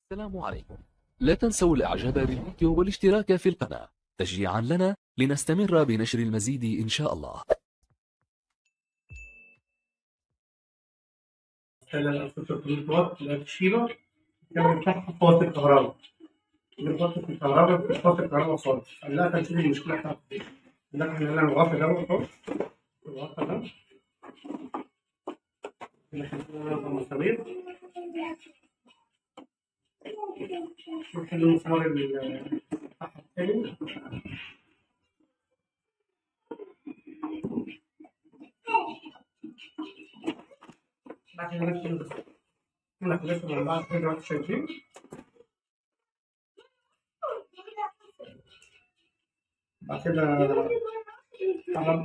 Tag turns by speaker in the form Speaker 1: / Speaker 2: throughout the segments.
Speaker 1: السلام عليكم لا تنسوا الاعجاب بالفيديو والاشتراك في القناة تشجيعا لنا لنستمر بنشر المزيد ان شاء الله
Speaker 2: مثلا 1600 واط اللي هي الشيبة كان بتاعها فاصل الكهرباء اللي فاصل الكهرباء مش فاصل الكهرباء خالص قال لها كان شوف المشكلة بتاعته ايه قال لها احنا هنا الغطا ده اهو الغطا ده اللي احنا هنا المسامير نحل المسمار ال- بتاعها التاني بعد كده نفس نخلص مع بعض كده وانتوا شايفين بعد كده طبعا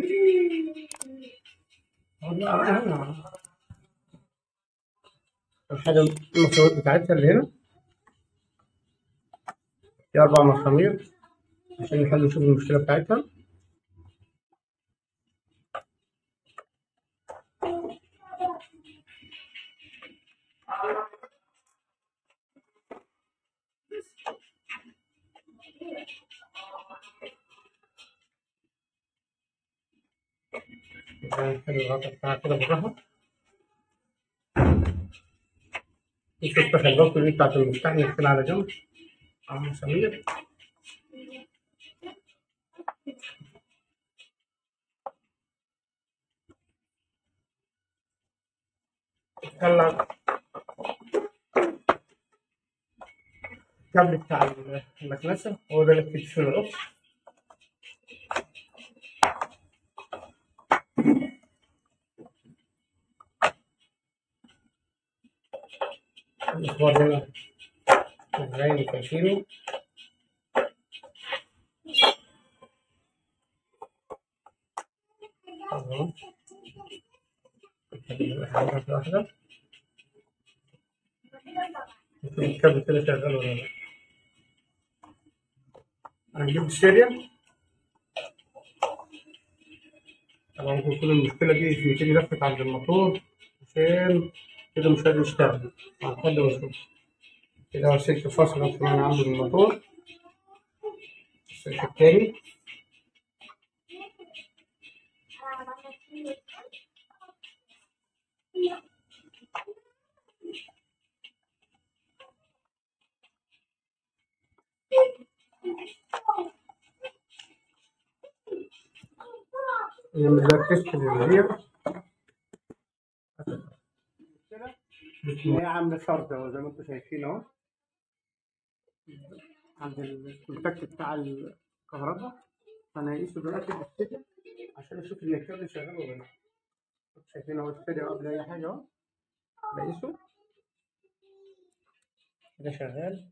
Speaker 2: الحاجة المسامير بتاعتها اللي هنا في أربع مسامير عشان نحل نشوف المشكلة بتاعتها نحل الغطا بتاعها كده بالراحة نشوف تخلصوا دي بتاعت المفتاح نقفلها على جنب على المسامير نطلع الكابل بتاع المكنسة هو ده اللي بتكتشف العطل المسمار هنا ازاي شايفينه اهو واحدة واحدة نشوف الكابل كده شغال ولا لا هنجيب السيريال طبعا ممكن يكون المشكلة دي في تيجي لفت عند الموتور عشان كده مش قادر يشتغل هنحل ونشوف كده هو السلك فاصل أصلا من عند الموتور السلك التاني نعمل بقى تيست للرير هي عاملة شرط اهو زي ما انتم شايفين اهو عند الكونتاكت بتاع الكهرباء فانا هقيسه دلوقتي بالسلك عشان اشوف ان الكابل شغال ولا لا شايفين اهو السلك قبل اي حاجة اهو بقيسه كده شغال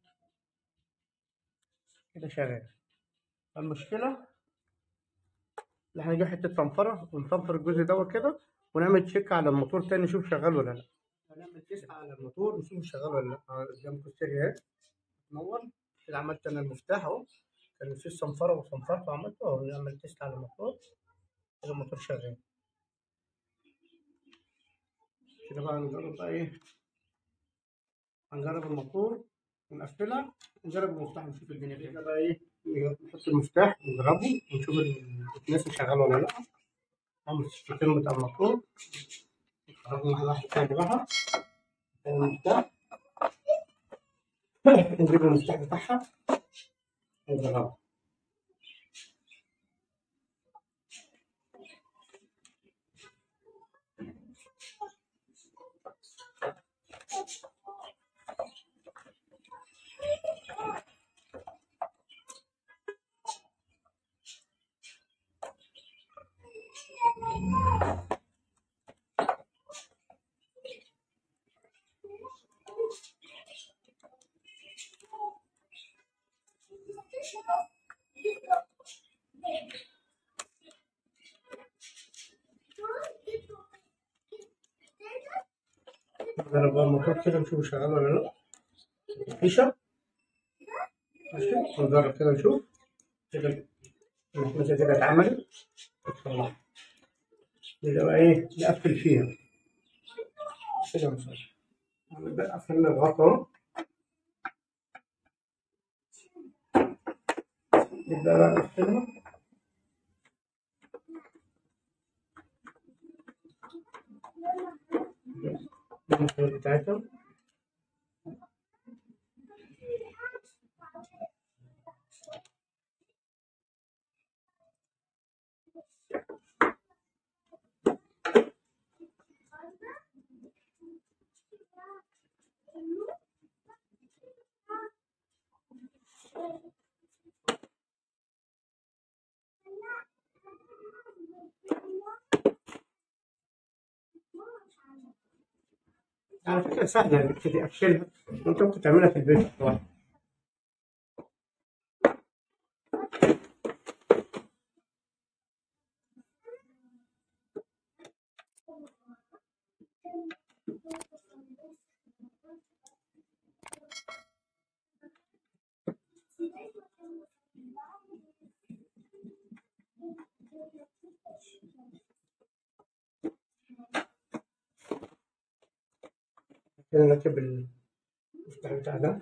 Speaker 2: كده شغال المشكلة اللي احنا نجيب حتة صنفرة ونصنفر الجزء دوت كده ونعمل تشيك على الموتور تاني نشوف شغال ولا لا هنعمل تيست على الموتور نشوف شغال ولا لا اه قدامكم السيريا اهي تنور كده عملت انا المفتاح اهو كان في صنفرة وصنفرته وعملته اهو نعمل تيست على الموتور كده الموتور شغال كده بقى نجرب بقى ايه هنجرب الموتور ونقفلها نجرب المفتاح نشوف الدنيا فيها كده بقى ايه نحط المفتاح نجربه ونشوف الناس شغال ولا لا نعمل الشكل بتاع الموتور نجربه واحد واحد تاني بقى المفتاح نجيب المفتاح بتاعها ونجربه نجرب بقى الموتور كده نشوف شغال ولا لا الفيشة ماشي نجرب كده نشوف كده المحمسة كده اتعملت كده بقى ايه نقفل فيها كده مثلا نبدأ قفلنا الغطا اهو نبدأ بقى نقفلها المسامير بتاعتها على فكرة سهلة إنك تقفلها وأنت ممكن تعملها في البيت لوحدك. كده نركب المفتاح بتاع ده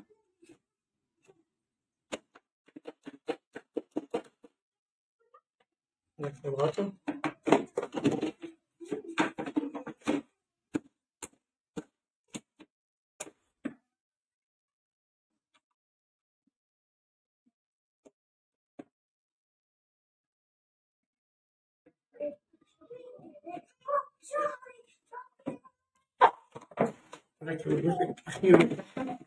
Speaker 2: نركب الغطا نركب الجزء الأخير بتاعها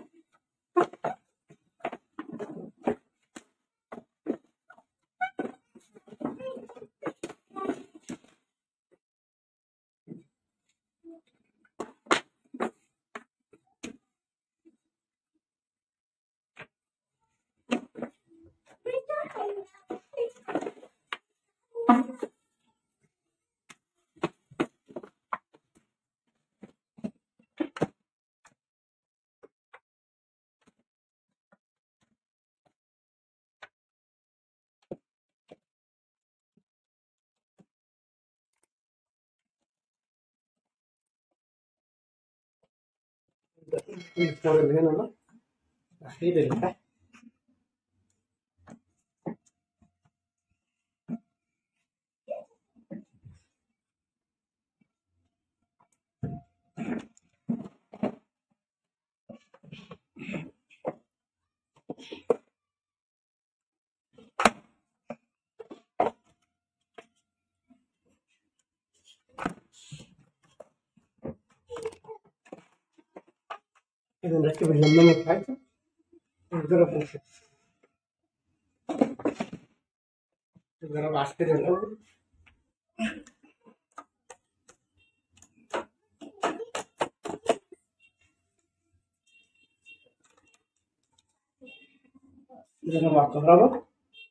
Speaker 2: الفور اللي هنا ده الأخير اللي تحت كده نركب اللمامة بتاعتها ونجرب ونشوف نجرب عسكري الأول نجرب على الكهرباء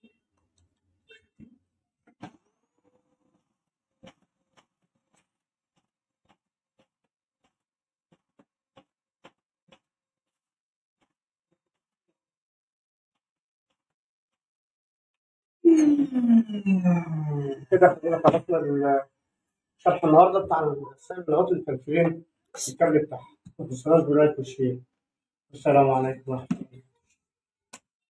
Speaker 2: كده احنا خلصنا ال- شرح النهارده بتاع السائل اللغات اللي كان فين الكابل بتاعها ما تنسوناش بلايك وشير السلام عليكم ورحمة الله